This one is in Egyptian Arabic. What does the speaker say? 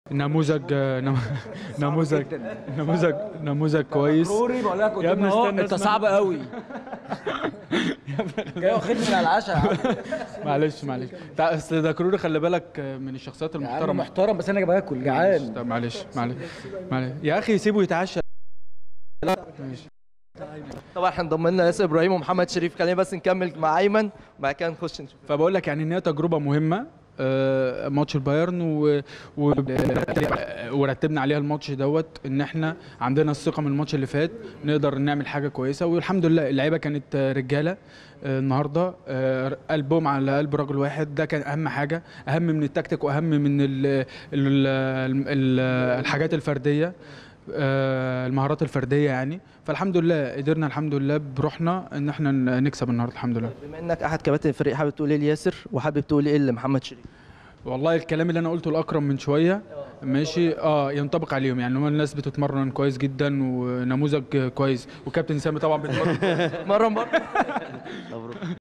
نموذج نم- نموذج نموذج نموذج كويس ضروري بقول لك يا ابني قدام اهو استنى انت اسمع. صعب قوي جاي واخدني على العشاء يا عم. معلش معلش تع- اصل ده كروري خلي بالك من الشخصيات يا عم المحترمه محترم بس انا باكل جعان طب معلش معلش معلش يا اخي سيبه يتعشى ماشي طبعا احنا انضم لنا ياسر ابراهيم ومحمد شريف خلينا بس نكمل مع ايمن وبعد كده نخش نشوف فبقول لك يعني ان هي تجربه مهمه آه، ماتش البايرن و... و... ورتبنا عليها الماتش دوت ان احنا عندنا الثقه من الماتش اللي فات نقدر نعمل حاجه كويسه والحمد لله اللعيبه كانت آه، رجاله آه، النهارده آه، قلبهم على قلب رجل واحد ده كان اهم حاجه اهم من التكتيك واهم من ال... ال... ال... الحاجات الفرديه آه، المهارات الفرديه يعني فالحمد لله قدرنا الحمد لله بروحنا ان احنا نكسب النهارده الحمد لله بما انك احد كباتن الفريق حابب تقول ايه لياسر وحابب تقول ايه لمحمد شريف والله الكلام اللي انا قلته لاكرم من شويه ماشي اه ينطبق عليهم يعني هم الناس بتتمرن كويس جدا ونموذج كويس وكابتن سامي طبعا بيتمرن مرة مرة